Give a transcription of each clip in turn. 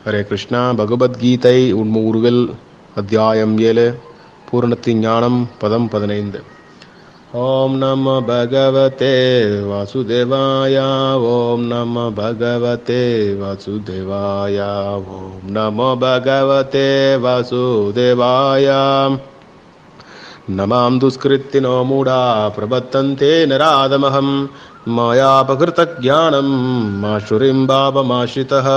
ஹரே கிருஷ்ணா பகவத்கீதை உண்ம உருவில் அத்தியாயம் ஏழு பூரணத்தின் ஞானம் பதம் பதினைந்து ஓம் நம பகவதே வாசுதேவாய ஓம் நம பகவதே வாசுதேவாய ஓம் நம பகவதே வாசுதேவாய नमां दुष्कृत्तिनो मूढा प्रबद्धन्ते नरादमहं मायापकृतज्ञानं माशुरिं भावमाश्रितः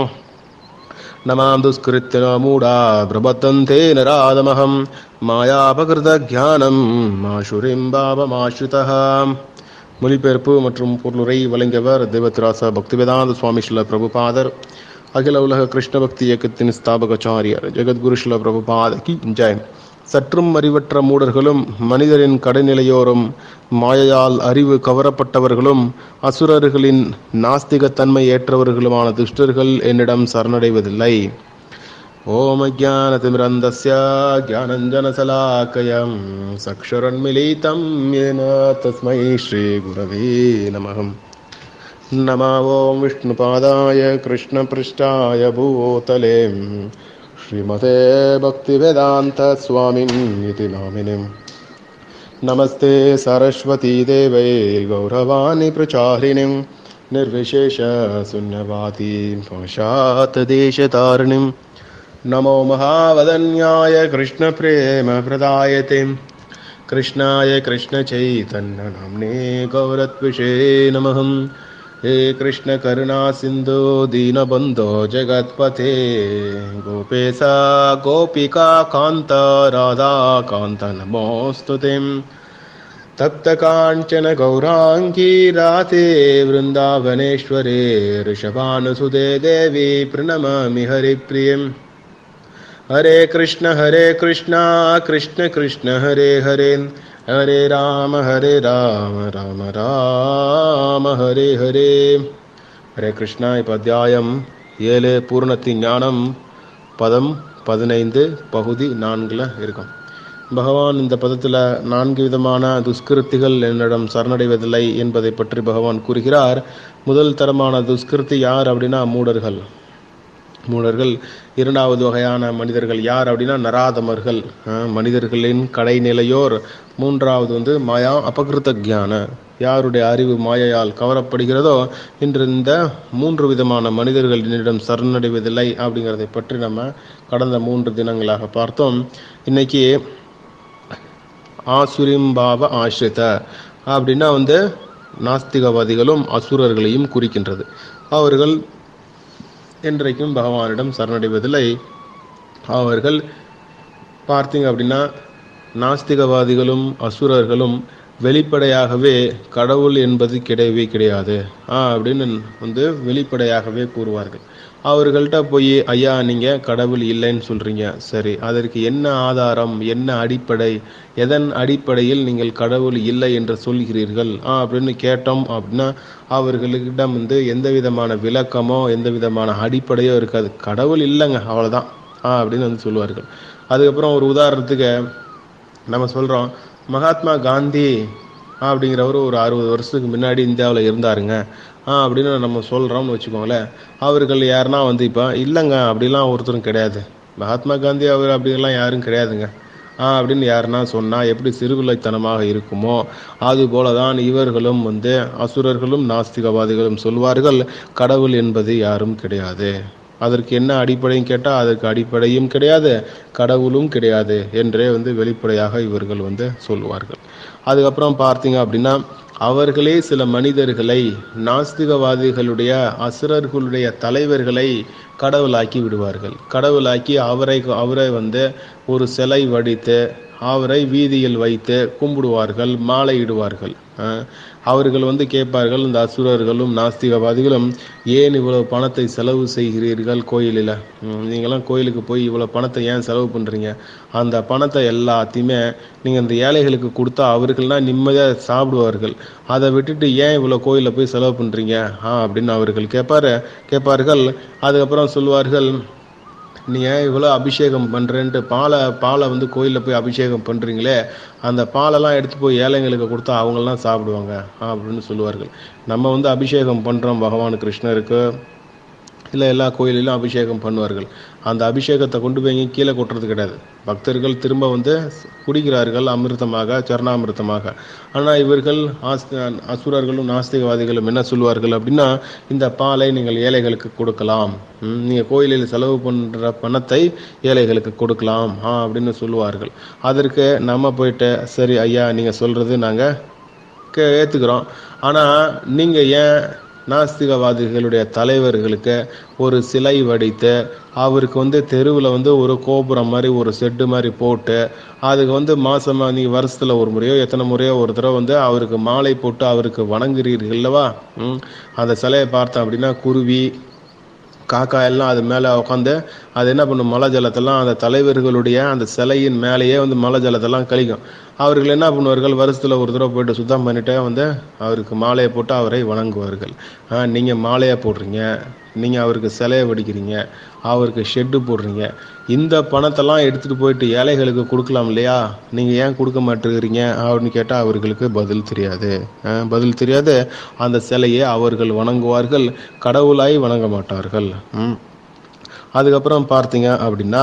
नमां दुष्कृत्तिनो मूढा प्रबद्धन्ते नरादमहं மாயாபகிருதஜானம் மாஷுரிம் பாவமாஸ்ரிதः மொழிபெயர்ப்பு மற்றும் பொருளுரை வழங்கியவர் தேவத்ராச பக்திவேதாந்த சுவாமி ஸ்ரீல பிரபுபாதர் அகில உலக கிருஷ்ண பக்தி இயக்கத்தின் ஸ்தாபகாச்சாரியர் ஜெகத்குரு ஸ்ரீல பிரபுபாத கி ஜெய் சற்றும் அறிவற்ற மூடர்களும் மனிதரின் கடைநிலையோரும் மாயையால் அறிவு கவரப்பட்டவர்களும் அசுரர்களின் நாஸ்திகத்தன்மை ஏற்றவர்களுமான துஷ்டர்கள் என்னிடம் சரணடைவதில்லை ஓம் அஜானதிமிரந்தஸ்ய ஜானஞ்சனசலாக்கயம் சக்ஷரன்மிலிதம் येन तस्मै श्रीगुरवे नमः नमः ॐ विष्णुपादाय कृष्णपृष्ठाय भूतले श्रीमते भक्तिवेदान्तस्वामिन् इति नामिनिम् नमस्ते सरस्वतीदेवै गौरवाणि प्रचारिणीं निर्विशेषशून्यवादीं पाशातदेशतारिणीं नमो महावदन्याय कृष्णप्रेमप्रदायते कृष्णाय कृष्णचैतन्यनाम्ने गौरत्विषे नमः हे कृष्णकरुणासिन्धो दीनबन्धो जगत्पथे गोपेशा गोपिका कान्त राधाकान्त नमोऽस्तु ते तप्तकाञ्चन गौराङ्गी राते वृन्दावनेश्वरे ऋषभानुसुदे देवी प्रणमामि हरिप्रियम् हरे कृष्ण हरे कृष्ण कृष्ण कृष्ण हरे हरे हरे राम हरे राम राम ராம ஹரே ஹரே ஹரே கிருஷ்ணா இப்போ அத்தியாயம் ஏழு பூர்ணத்தின் ஞானம் பதம் பதினைந்து பகுதி நான்கில் இருக்கும் பகவான் இந்த பதத்தில் நான்கு விதமான துஷ்கிருத்திகள் என்னிடம் சரணடைவதில்லை என்பதை பற்றி பகவான் கூறுகிறார் முதல் தரமான துஷ்கிருத்தி யார் அப்படின்னா மூடர்கள் மூடர்கள் இரண்டாவது வகையான மனிதர்கள் யார் அப்படின்னா நராதமர்கள் மனிதர்களின் கடைநிலையோர் மூன்றாவது வந்து மாயா அபகிருத்த ஜான யாருடைய அறிவு மாயையால் கவரப்படுகிறதோ இன்று இந்த மூன்று விதமான மனிதர்கள் என்னிடம் சரணடைவதில்லை அப்படிங்கிறதை பற்றி நம்ம கடந்த மூன்று தினங்களாக பார்த்தோம் இன்னைக்கு ஆசுரிம்பாவ ஆசிரித அப்படின்னா வந்து நாஸ்திகவாதிகளும் அசுரர்களையும் குறிக்கின்றது அவர்கள் என்றைக்கும் பகவானிடம் சரணடைவதில்லை அவர்கள் பார்த்தீங்க அப்படின்னா நாஸ்திகவாதிகளும் அசுரர்களும் வெளிப்படையாகவே கடவுள் என்பது கிடையவே கிடையாது ஆ அப்படின்னு வந்து வெளிப்படையாகவே கூறுவார்கள் அவர்கள்ட்ட போய் ஐயா நீங்கள் கடவுள் இல்லைன்னு சொல்கிறீங்க சரி அதற்கு என்ன ஆதாரம் என்ன அடிப்படை எதன் அடிப்படையில் நீங்கள் கடவுள் இல்லை என்று சொல்கிறீர்கள் ஆ அப்படின்னு கேட்டோம் அப்படின்னா அவர்களிடம் வந்து எந்த விதமான விளக்கமோ எந்த விதமான அடிப்படையோ இருக்காது கடவுள் இல்லைங்க அவ்வளோதான் ஆ அப்படின்னு வந்து சொல்லுவார்கள் அதுக்கப்புறம் ஒரு உதாரணத்துக்கு நம்ம சொல்கிறோம் மகாத்மா காந்தி அப்படிங்கிறவர் ஒரு அறுபது வருஷத்துக்கு முன்னாடி இந்தியாவில் இருந்தாருங்க ஆ அப்படின்னு நம்ம சொல்கிறோம்னு வச்சுக்கோங்களேன் அவர்கள் யாருன்னா வந்து இப்போ இல்லைங்க அப்படிலாம் ஒருத்தரும் கிடையாது மகாத்மா காந்தி அவர் அப்படிலாம் யாரும் கிடையாதுங்க ஆ அப்படின்னு யாருன்னா சொன்னால் எப்படி சிறுவில்லைத்தனமாக இருக்குமோ அது போல தான் இவர்களும் வந்து அசுரர்களும் நாஸ்திகவாதிகளும் சொல்வார்கள் கடவுள் என்பது யாரும் கிடையாது அதற்கு என்ன அடிப்படையும் கேட்டால் அதற்கு அடிப்படையும் கிடையாது கடவுளும் கிடையாது என்றே வந்து வெளிப்படையாக இவர்கள் வந்து சொல்வார்கள் அதுக்கப்புறம் பார்த்தீங்க அப்படின்னா அவர்களே சில மனிதர்களை நாஸ்திகவாதிகளுடைய அசுரர்களுடைய தலைவர்களை கடவுளாக்கி விடுவார்கள் கடவுளாக்கி அவரை அவரை வந்து ஒரு சிலை வடித்து அவரை வீதியில் வைத்து கும்பிடுவார்கள் மாலையிடுவார்கள் அவர்கள் வந்து கேட்பார்கள் இந்த அசுரர்களும் நாஸ்திகவாதிகளும் ஏன் இவ்வளவு பணத்தை செலவு செய்கிறீர்கள் கோயிலில் நீங்களாம் கோயிலுக்கு போய் இவ்வளோ பணத்தை ஏன் செலவு பண்ணுறீங்க அந்த பணத்தை எல்லாத்தையுமே நீங்கள் இந்த ஏழைகளுக்கு கொடுத்தா அவர்கள்லாம் நிம்மதியாக சாப்பிடுவார்கள் அதை விட்டுட்டு ஏன் இவ்வளோ கோயிலில் போய் செலவு பண்ணுறீங்க ஆ அப்படின்னு அவர்கள் கேட்பாரு கேட்பார்கள் அதுக்கப்புறம் சொல்வார்கள் நீ ஏன் இவ்வளோ அபிஷேகம் பண்ணுறேன்ட்டு பாலை பாலை வந்து கோயிலில் போய் அபிஷேகம் பண்ணுறீங்களே அந்த பாலெல்லாம் எடுத்து போய் ஏழைங்களுக்கு கொடுத்தா அவங்கெல்லாம் சாப்பிடுவாங்க அப்படின்னு சொல்லுவார்கள் நம்ம வந்து அபிஷேகம் பண்ணுறோம் பகவான் கிருஷ்ணருக்கு இல்லை எல்லா கோயிலிலும் அபிஷேகம் பண்ணுவார்கள் அந்த அபிஷேகத்தை கொண்டு போய் எங்கேயும் கீழே கொட்டுறது கிடையாது பக்தர்கள் திரும்ப வந்து குடிக்கிறார்கள் அமிர்தமாக சரணாமிர்தமாக ஆனால் இவர்கள் ஆஸ் அசுரர்களும் நாஸ்திகவாதிகளும் என்ன சொல்வார்கள் அப்படின்னா இந்த பாலை நீங்கள் ஏழைகளுக்கு கொடுக்கலாம் ம், நீங்க கோயிலில் செலவு பண்ற பணத்தை ஏழைகளுக்கு கொடுக்கலாம் ஆ அப்படின்னு சொல்லுவார்கள் அதற்கு நம்ம போயிட்டு சரி ஐயா நீங்க சொல்றது நாங்க கே ஏற்றுக்கிறோம் ஆனால் நீங்கள் ஏன் நாஸ்திகவாதிகளுடைய தலைவர்களுக்கு ஒரு சிலை வடித்து அவருக்கு வந்து தெருவில் வந்து ஒரு கோபுரம் மாதிரி ஒரு செட்டு மாதிரி போட்டு அதுக்கு வந்து மாசமாக நீங்கள் வருஷத்தில் ஒரு முறையோ எத்தனை முறையோ ஒரு தடவை வந்து அவருக்கு மாலை போட்டு அவருக்கு வணங்குறீர்கள் அல்லவா ம், அந்த சிலையை பார்த்தோம் அப்படின்னா குருவி காக்கா எல்லாம் அது மேலே உட்காந்து அது என்ன பண்ணும் மழை ஜலத்தெல்லாம் அந்த தலைவர்களுடைய அந்த சிலையின் மேலேயே வந்து மழை ஜலத்தெல்லாம் கழிக்கும் அவர்கள் என்ன பண்ணுவார்கள் வருஷத்தில் ஒரு தடவை போயிட்டு சுத்தம் பண்ணிட்டே வந்து அவருக்கு மாலையை போட்டு அவரை வணங்குவார்கள் நீங்கள் மாலையை போடுறீங்க நீங்கள் அவருக்கு சிலையை வடிக்கிறீங்க அவருக்கு ஷெட்டு போடுறீங்க இந்த பணத்தெல்லாம் எடுத்துகிட்டு போயிட்டு ஏழைகளுக்கு கொடுக்கலாம் இல்லையா நீங்கள் ஏன் கொடுக்க மாட்டேங்கிறீங்க அப்படின்னு கேட்டால் அவர்களுக்கு பதில் தெரியாது அஹ், பதில் தெரியாது அந்த சிலையை அவர்கள் வணங்குவார்கள் கடவுளாய் வணங்க மாட்டார்கள் ம். அதுக்கப்புறம் பார்த்தீங்க அப்படின்னா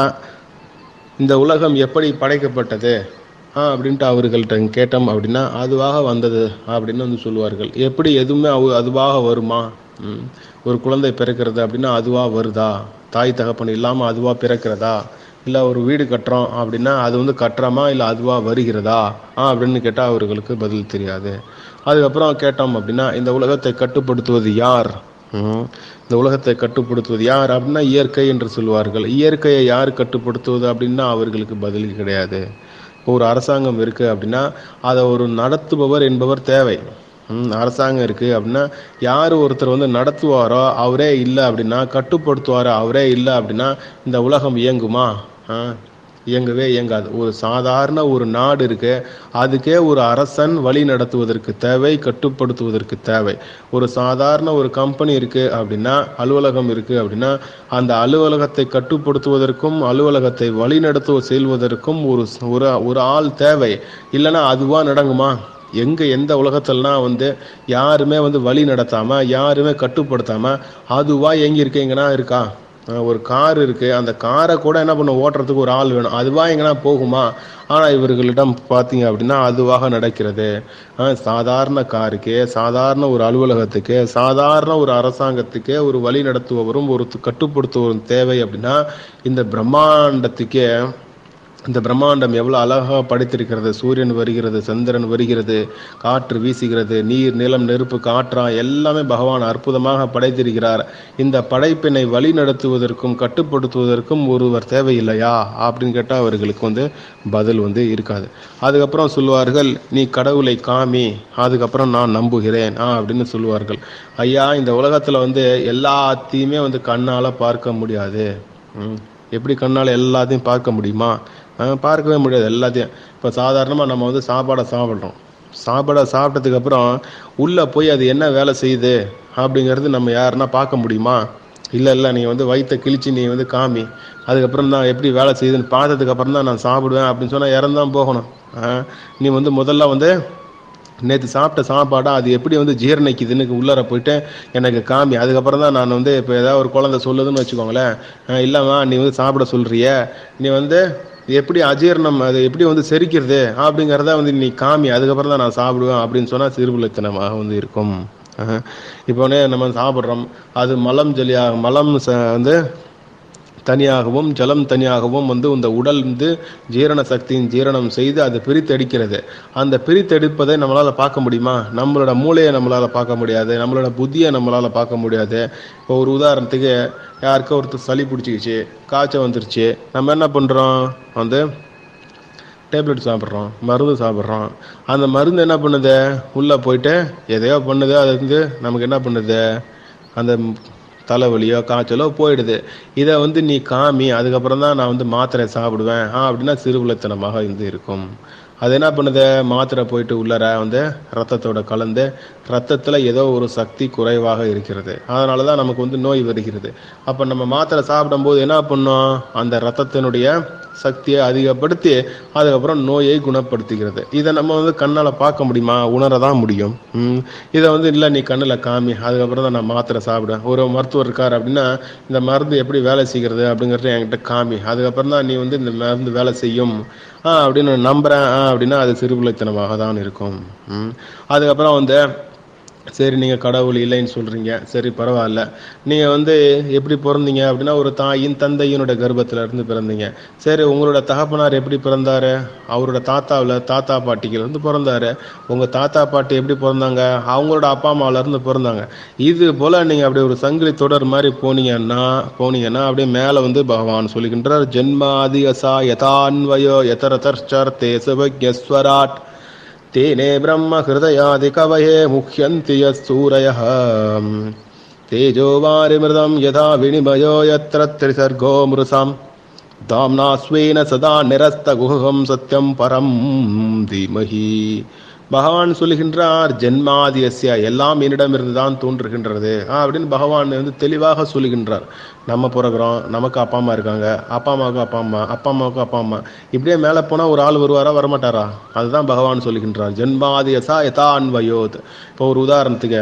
இந்த உலகம் எப்படி படைக்கப்பட்டது ஆ அப்படின்ட்டு அவர்கள்ட்ட கேட்டோம் அப்படின்னா அதுவாக வந்தது அப்படின்னு வந்து சொல்லுவார்கள் எப்படி எதுவுமே அவு அதுவாக வருமா ம். ஒரு குழந்தை பிறக்கிறது அப்படின்னா அதுவாக வருதா தாய் தகப்பன் இல்லாமல் அதுவாக பிறக்கிறதா இல்லை ஒரு வீடு கட்டுறோம் அப்படின்னா அது வந்து கட்டுறோமா இல்லை அதுவாக வருகிறதா ஆ அப்படின்னு கேட்டால் அவர்களுக்கு பதில் தெரியாது அதுக்கப்புறம் கேட்டோம் அப்படின்னா இந்த உலகத்தை கட்டுப்படுத்துவது யார் ம். இந்த உலகத்தை கட்டுப்படுத்துவது யார் அப்படின்னா இயற்கை என்று சொல்வார்கள் இயற்கையை யார் கட்டுப்படுத்துவது அப்படின்னா அவர்களுக்கு பதில் கிடையாது இப்போ ஒரு அரசாங்கம் இருக்கு அப்படின்னா அதை ஒரு நடத்துபவர் என்பவர் தேவை ம், அரசாங்கம் இருக்கு அப்படின்னா யார் ஒருத்தர் வந்து நடத்துவாரோ அவரே இல்லை அப்படின்னா கட்டுப்படுத்துவாரோ அவரே இல்லை அப்படின்னா இந்த உலகம் இயங்குமா ஆ, இயங்கவே இயங்காது ஒரு சாதாரண ஒரு நாடு இருக்கு அதுக்கே ஒரு அரசன் வழி நடத்துவதற்கு தேவை கட்டுப்படுத்துவதற்கு தேவை ஒரு சாதாரண ஒரு கம்பெனி இருக்கு அப்படின்னா அலுவலகம் இருக்கு அப்படின்னா அந்த அலுவலகத்தை கட்டுப்படுத்துவதற்கும் அலுவலகத்தை வழிநடத்துவ செல்வதற்கும் ஒரு ஒரு ஒரு ஆள் தேவை இல்லைன்னா அதுவா நடங்குமா எங்க எந்த உலகத்துலனா வந்து யாருமே வந்து வழி நடத்தாம யாருமே கட்டுப்படுத்தாம அதுவா எங்க இருக்கு எங்கன்னா இருக்கா அஹ் ஒரு கார் இருக்கு அந்த காரை கூட என்ன பண்ண ஓட்டுறதுக்கு ஒரு ஆள் வேணும் அதுவா எங்கன்னா போகுமா ஆனா இவர்களிடம் பார்த்தீங்க அப்படின்னா அதுவாக நடக்கிறது அஹ் சாதாரண காருக்கு சாதாரண ஒரு அலுவலகத்துக்கு சாதாரண ஒரு அரசாங்கத்துக்கே ஒரு வழி நடத்துபவரும் ஒரு கட்டுப்படுத்துவரும் தேவை அப்படின்னா இந்த பிரம்மாண்டத்துக்கே இந்த பிரம்மாண்டம் எவ்வளவு அழகா படைத்திருக்கிறது சூரியன் வருகிறது சந்திரன் வருகிறது காற்று வீசுகிறது நீர் நிலம் நெருப்பு காற்றா எல்லாமே பகவான் அற்புதமாக படைத்திருக்கிறார் இந்த படைப்பினை வழி நடத்துவதற்கும் கட்டுப்படுத்துவதற்கும் ஒருவர் தேவையில்லையா அப்படின்னு கேட்டால் அவர்களுக்கு வந்து பதில் வந்து இருக்காது அதுக்கப்புறம் சொல்லுவார்கள் நீ கடவுளை காமி அதுக்கப்புறம் நான் நம்புகிறேன் ஆ அப்படின்னு சொல்லுவார்கள் ஐயா இந்த உலகத்துல வந்து எல்லாத்தையுமே வந்து கண்ணால பார்க்க முடியாது ம். எப்படி கண்ணால் எல்லாத்தையும் பார்க்க முடியுமா அஹ் பார்க்கவே முடியாது எல்லாத்தையும் இப்போ சாதாரணமாக நம்ம வந்து சாப்பாடை சாப்பிட்றோம் சாப்பாடை சாப்பிட்டதுக்கு அப்புறம் உள்ளே போய் அது என்ன வேலை செய்யுது அப்படிங்கிறது நம்ம யாருன்னா பார்க்க முடியுமா இல்லை இல்லை நீ வந்து வயித்தை கிழிச்சு நீ வந்து காமி அதுக்கப்புறம் தான் எப்படி வேலை செய்யுதுன்னு பார்த்ததுக்கு அப்புறம் தான் நான் சாப்பிடுவேன் அப்படின்னு சொன்னால் இறந்தான் போகணும் அஹ் நீ வந்து முதல்ல வந்து நேற்று சாப்பிட்ட சாப்பாடை அது எப்படி வந்து ஜீரணிக்குதுன்னு உள்ளார போயிட்டு எனக்கு காமி அதுக்கப்புறம் தான் நான் வந்து இப்போ ஏதாவது ஒரு குழந்தை சொல்லுதுன்னு வச்சுக்கோங்களேன் அஹ் இல்லைம்மா நீ வந்து சாப்பிட சொல்றிய நீ வந்து எப்படி அஜீரணம் அது எப்படி வந்து செரிக்கிறது அப்படிங்கிறத வந்து நீ காமி அதுக்கப்புறம் தான் நான் சாப்பிடுவேன் அப்படின்னு சொன்னால் சிறுபுலத்தனமாக வந்து இருக்கும் அஹ் இப்போ வந்து நம்ம சாப்பிட்றோம் அது மலம் ஜலியாக மலம் ச- வந்து தனியாகவும் ஜலம் தனியாகவும் வந்து இந்த உடல் வந்து ஜீரண சக்தியின் ஜீரணம் செய்து அதை பிரித்தெடுக்கிறது அந்த பிரித்தெடுப்பதை நம்மளால பார்க்க முடியுமா நம்மளோட மூளையை நம்மளால பார்க்க முடியாது நம்மளோட புத்தியை நம்மளால பார்க்க முடியாது இப்போ ஒரு உதாரணத்துக்கு யாருக்கோ ஒருத்தர் சளி பிடிச்சிக்கிச்சு காய்ச்சல் வந்துருச்சு நம்ம என்ன பண்றோம் வந்து டேப்லெட் சாப்பிட்றோம் மருந்து சாப்பிட்றோம் அந்த மருந்து என்ன பண்ணுது உள்ளே போயிட்டு எதையோ பண்ணுது அது வந்து நமக்கு என்ன பண்ணுது அந்த தலைவலியோ காய்ச்சலோ போயிடுது இதை வந்து நீ காமி அதுக்கப்புறம் தான் நான் வந்து மாத்திரை சாப்பிடுவேன் ஆ அப்படின்னா சிறுபுலத்தனமாக இருந்து இருக்கும் அது என்ன பண்ணுது மாத்திரை போயிட்டு உள்ளர வந்து ரத்தத்தோட கலந்து ரத்தத்தில் ஏதோ ஒரு சக்தி குறைவாக இருக்கிறது அதனால தான் நமக்கு வந்து நோய் வருகிறது அப்போ நம்ம மாத்திரை சாப்பிடும்போது என்ன பண்ணோம் அந்த ரத்தத்தினுடைய சக்தியை அதிகப்படுத்தி அதுக்கப்புறம் நோயை குணப்படுத்துகிறது இதை நம்ம வந்து கண்ணால் பார்க்க முடியுமா உணர தான் முடியும் ம். இதை வந்து இல்லை நீ கண்ணில் காமி அதுக்கப்புறம் தான் நான் மாத்திரை சாப்பிடுவேன் ஒரு மருத்துவர் இருக்கார் அப்படின்னா இந்த மருந்து எப்படி வேலை செய்கிறது அப்படிங்கிறத என்கிட்ட காமி அதுக்கப்புறம் தான் நீ வந்து இந்த மருந்து வேலை செய்யும் ஆ அப்படின்னு நான் நம்புறேன் ஆ அப்படின்னா அது சிறுபிள்ளைத்தனமாக தான் இருக்கும் ம். அதுக்கப்புறம் வந்து சரி நீங்கள் கடவுள் இல்லைன்னு சொல்கிறீங்க சரி பரவாயில்ல நீங்கள் வந்து எப்படி பிறந்தீங்க அப்படின்னா ஒரு தாயின் தந்தையினோட கர்ப்பத்துல இருந்து பிறந்தீங்க சரி உங்களோட தகப்பனார் எப்படி பிறந்தாரு அவரோட தாத்தாவில் தாத்தா பாட்டிகள் இருந்து பிறந்தாரு உங்கள் தாத்தா பாட்டி எப்படி பிறந்தாங்க அவங்களோட அப்பா அம்மாவுல இருந்து பிறந்தாங்க இது போல் நீங்கள் அப்படி ஒரு சங்கிலி தொடர் மாதிரி போனீங்கன்னா போனீங்கன்னா அப்படியே மேலே வந்து பகவான் சொல்லுகின்றார் ஜென்மாதியசா யதான்வயோ யதரதர்ச்சர்த்தே சுபக்யஸ்வராட் तेने ब्रह्महृदयादिकवये मुह्यन्ति यत्सूरयः तेजो वारिमृदं यथा विनिमयो यत्र त्रिसर्गो मृषाम् दाम्ना स्वेन सदा निरस्तगुहं सत्यं பரம் தீமஹி பகவான் சொல்லுகின்றார் ஜென்மாதியஸ்ய எல்லாம் என்னிடமிருந்து தான் தோன்றுகின்றது ஆ, அப்படின்னு பகவான் வந்து தெளிவாக சொல்லுகின்றார் நம்ம பிறகுறோம் நமக்கு அப்பா அம்மா இருக்காங்க அப்பா அம்மாவுக்கு அப்பா அம்மா அப்பா அம்மாவுக்கு அப்பா அம்மா இப்படியே மேலே போனால் ஒரு ஆள் வருவாரா வரமாட்டாரா அதுதான் பகவான் சொல்லுகின்றார் ஜென்மாதியசா யதா அன்வயோத் இப்போ ஒரு உதாரணத்துக்கு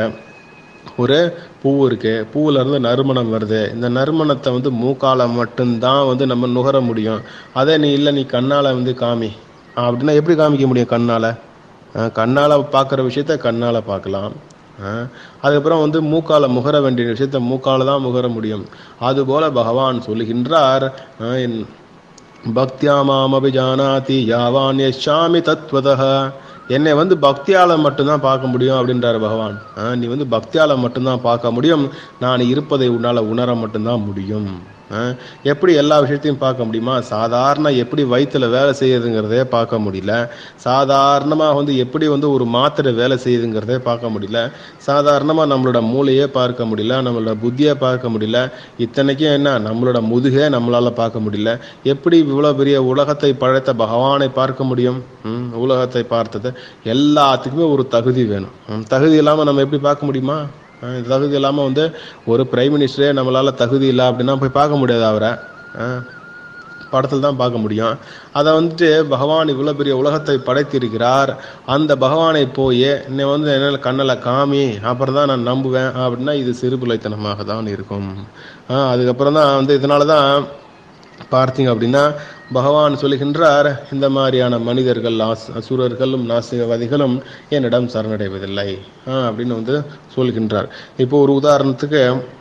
ஒரு பூ இருக்கு பூவுல இருந்து நறுமணம் வருது இந்த நறுமணத்தை வந்து மூக்கால மட்டும்தான் வந்து நம்ம நுகர முடியும் அதே நீ இல்லை நீ கண்ணால வந்து காமி அப்படின்னா எப்படி காமிக்க முடியும் கண்ணால அஹ் கண்ணால பார்க்குற விஷயத்த கண்ணால பார்க்கலாம் அஹ் அதுக்கப்புறம் வந்து மூக்கால முகர வேண்டிய விஷயத்த மூக்கால தான் முகர முடியும் அதுபோல பகவான் சொல்லுகின்றார் அஹ் என் பக்தியா மாமபி ஜானாதி யாவான் யஷாமி தத்வதः என்னை வந்து பக்தியால மட்டும்தான் பார்க்க முடியும் அப்படின்றாரு பகவான் ஆ, நீ வந்து பக்தியால மட்டும்தான் பார்க்க முடியும் நான் இருப்பதை உன்னால உணர மட்டும்தான் முடியும் ஆ, எப்படி எல்லா விஷயத்தையும் பார்க்க முடியுமா சாதாரண எப்படி வயித்துல வேலை செய்யுதுங்கிறதே பார்க்க முடியல சாதாரணமாக வந்து எப்படி வந்து ஒரு மாத்திரை வேலை செய்யுதுங்கிறதே பார்க்க முடியல சாதாரணமாக நம்மளோட மூளையே பார்க்க முடியல நம்மளோட புத்தியை பார்க்க முடியல இத்தனைக்கும் என்ன நம்மளோட முதுகே நம்மளால பார்க்க முடியல எப்படி இவ்வளோ பெரிய உலகத்தை படைத்த பகவானை பார்க்க முடியும் ம், உலகத்தை பார்த்தது எல்லாத்துக்குமே ஒரு தகுதி வேணும் ம், தகுதி இல்லாமல் நம்ம எப்படி பார்க்க முடியுமா அஹ், தகுதி இல்லாமல் வந்து ஒரு பிரைம் மினிஸ்டரே நம்மளால தகுதி இல்லை அப்படின்னா போய் பார்க்க முடியாது அவரை அஹ், படத்தில் தான் பார்க்க முடியும் அதை வந்துட்டு பகவான் இவ்வளோ பெரிய உலகத்தை படைத்திருக்கிறார் அந்த பகவானை போய் என்னை வந்து என்ன கண்ணில் காமி அப்புறம் தான் நான் நம்புவேன் அப்படின்னா இது சிறுபிள்ளைத்தனமாக தான் இருக்கும் ஆஹ் அதுக்கப்புறம் தான் வந்து இதனால தான் பார்த்தீங்க அப்படின்னா பகவான் சொல்லுகின்றார் இந்த மாதிரியான மனிதர்கள் ஆஸ் அசுரர்களும் நாசிகவாதிகளும் என்னிடம் சரணடைவதில்லை ஆஹ் அப்படின்னு வந்து சொல்கின்றார் இப்போ ஒரு உதாரணத்துக்கு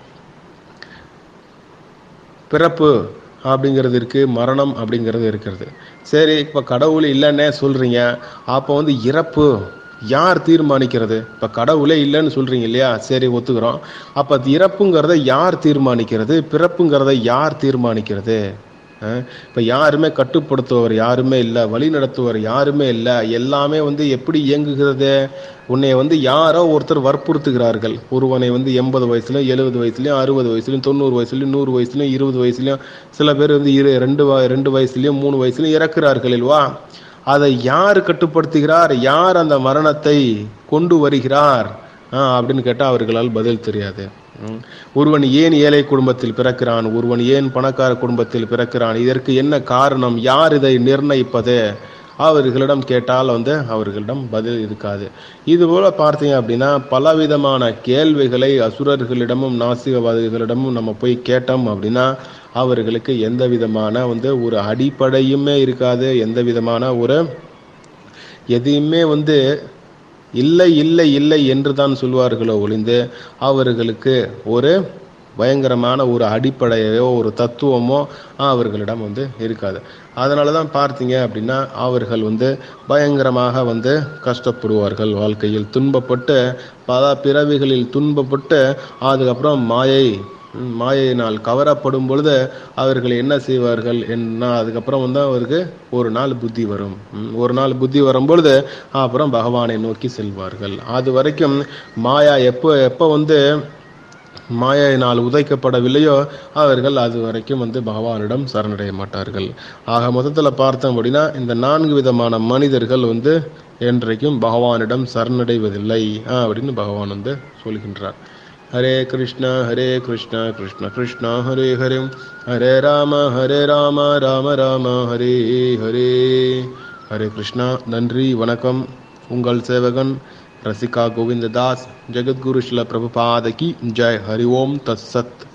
பிறப்பு அப்படிங்கிறது இருக்கு மரணம் அப்படிங்கிறது இருக்கிறது சரி இப்போ கடவுள் இல்லைன்னே சொல்றீங்க அப்போ வந்து இறப்பு யார் தீர்மானிக்கிறது இப்போ கடவுளே இல்லைன்னு சொல்றீங்க இல்லையா சரி ஒத்துக்கிறோம் அப்போ இறப்புங்கிறத யார் தீர்மானிக்கிறது பிறப்புங்கிறத யார் தீர்மானிக்கிறது இப்போ யாருமே கட்டுப்படுத்துவர் யாருமே இல்லை வழி நடத்துவர் யாருமே இல்லை எல்லாமே வந்து எப்படி இயங்குகிறது உன்னை வந்து யாரோ ஒருத்தர் வற்புறுத்துகிறார்கள் ஒருவனை வந்து எண்பது வயசுலையும் எழுபது வயசுலையும் அறுபது வயசுலையும் தொண்ணூறு வயசுலையும் நூறு வயசுலையும் இருபது வயசுலையும் சில பேர் வந்து இரு ரெண்டு வ- ரெண்டு வயசுலையும் மூணு வயசுலையும் இறக்குறார்கள் இல்லவா அதை யார் கட்டுப்படுத்துகிறார் யார் அந்த மரணத்தை கொண்டு வருகிறார் ஆ, அப்படின்னு கேட்டால் அவர்களால் பதில் தெரியாது ம். ஒருவன் ஏன் ஏழை குடும்பத்தில் பிறக்கிறான் ஒருவன் ஏன் பணக்கார குடும்பத்தில் பிறக்கிறான் இதற்கு என்ன காரணம் யார் இதை நிர்ணயிப்பது அவர்களிடம் கேட்டால் வந்து அவர்களிடம் பதில் இருக்காது இதுபோல பார்த்தீங்க அப்படின்னா பலவிதமான கேள்விகளை அசுரர்களிடமும் நாசிகவாதிகளிடமும் நம்ம போய் கேட்டோம் அப்படின்னா அவர்களுக்கு எந்த விதமான வந்து ஒரு அடிப்படையுமே இருக்காது எந்த விதமான ஒரு எதையுமே வந்து இல்லை இல்லை இல்லை என்று தான் சொல்வார்களோ ஒளிந்து அவர்களுக்கு ஒரு பயங்கரமான ஒரு அடிப்படையோ ஒரு தத்துவமோ அவர்களிடம் வந்து இருக்காது அதனால தான் பார்த்தீங்க அப்படின்னா அவர்கள் வந்து பயங்கரமாக வந்து கஷ்டப்படுவார்கள் வாழ்க்கையில் துன்பப்பட்டு பல பிறவிகளில் துன்பப்பட்டு அதுக்கப்புறம் மாயை ம், மாயையினால் கவரப்படும் பொழுது அவர்கள் என்ன செய்வார்கள் என்ன அதுக்கப்புறம் வந்து அவருக்கு ஒரு நாள் புத்தி வரும் ம், ஒரு நாள் புத்தி வரும் பொழுது அப்புறம் பகவானை நோக்கி செல்வார்கள் அது வரைக்கும் மாயா எப்போ எப்போ வந்து மாயையினால் உதைக்கப்படவில்லையோ அவர்கள் அது வரைக்கும் வந்து பகவானிடம் சரணடைய மாட்டார்கள் ஆக மொத்தத்தில் பார்த்தோம் அப்படின்னா இந்த நான்கு விதமான மனிதர்கள் வந்து என்றைக்கும் பகவானிடம் சரணடைவதில்லை ஆ, அப்படின்னு பகவான் வந்து சொல்கின்றார் हरे कृष्ण हरे कृष्ण कृष्ण कृष्ण हरे हरे हरे राम हरे राम ராம ராம ஹரே ஹரே ஹரே கிருஷ்ணா நன்றி வணக்கம் உங்கள் சேவகன் ரசிகா கோவிந்ததாஸ் ஜெகத்குரு ஸ்ல பிரபுபாதகி ஜெய் ஹரி ஓம் தத் சத்